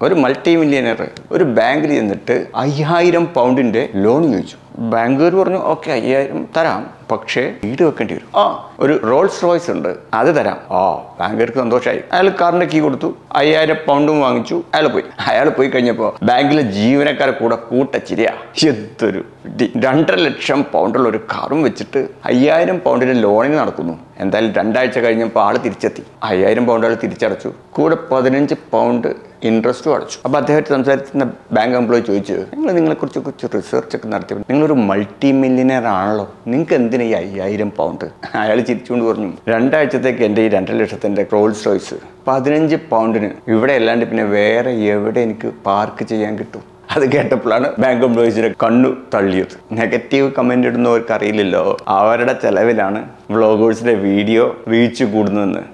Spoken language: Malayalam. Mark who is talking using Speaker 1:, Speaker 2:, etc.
Speaker 1: ഒരു മൾട്ടി മില്യനർ ഒരു ബാങ്കിൽ ചെന്നിട്ട് അയ്യായിരം പൗണ്ടിന്റെ ലോൺ ചോദിച്ചു ബാങ്കുകാർ പറഞ്ഞു ഓക്കെ അയ്യായിരം തരാം പക്ഷേ വീട് വെക്കേണ്ടി വരും ആ ഒരു റോൾസ് റോയ്സ് ഉണ്ട് അത് തരാം ആ ബാങ്കുകാർക്ക് സന്തോഷമായി അയാൾ കാറിന്റെ കീ കൊടുത്തു അയ്യായിരം പൗണ്ടും വാങ്ങിച്ചു അയാൾ പോയി അയാൾ പോയി കഴിഞ്ഞപ്പോൾ ബാങ്കിലെ ജീവനക്കാരെ കൂടെ കൂട്ടച്ചിരിയാ എന്തൊരു ഇടി. രണ്ടര ലക്ഷം പൗണ്ടുള്ള ഒരു കാറും വെച്ചിട്ട് അയ്യായിരം പൗണ്ടിന്റെ ലോണിന് നടക്കുന്നു എന്തായാലും രണ്ടാഴ്ച കഴിഞ്ഞപ്പോൾ ആള് തിരിച്ചെത്തി അയ്യായിരം പൗണ്ട് ആൾ തിരിച്ചടച്ചു കൂടെ പതിനഞ്ച് പൗണ്ട് ഇൻട്രസ്റ്റും അടച്ചു അപ്പോൾ അദ്ദേഹത്തെ സംസാരിക്കുന്ന ബാങ്ക് എംപ്ലോയി ചോദിച്ചു നിങ്ങൾ നിങ്ങളെക്കുറിച്ച് കുറച്ച് റിസർച്ച് ഒക്കെ നടത്തി നിങ്ങളൊരു മൾട്ടി മില്യനർ ആണല്ലോ നിങ്ങൾക്ക് എന്തിനാ ഈ അയ്യായിരം പൗണ്ട് അയാൾ ചിരിച്ചുകൊണ്ട് പറഞ്ഞു രണ്ടാഴ്ചത്തേക്ക് എൻ്റെ ഈ രണ്ടര ലക്ഷത്തിൻ്റെ റോൾസ് റോയ്സ് പതിനഞ്ച് പൗണ്ടിന് ഇവിടെ അല്ലാണ്ട് പിന്നെ വേറെ എവിടെ എനിക്ക് പാർക്ക് ചെയ്യാൻ കിട്ടും അത് കേട്ടപ്പോഴാണ് ബാങ്ക് എംപ്ലോയീസിനെ കണ്ണു തള്ളിയത് നെഗറ്റീവ് കമൻ്റ് ഇടുന്നവർക്ക് അറിയില്ലല്ലോ അവരുടെ ചെലവിലാണ് വ്ളോഗേഴ്സിന്റെ വീഡിയോ റീച്ച് കൂടുന്നതെന്ന്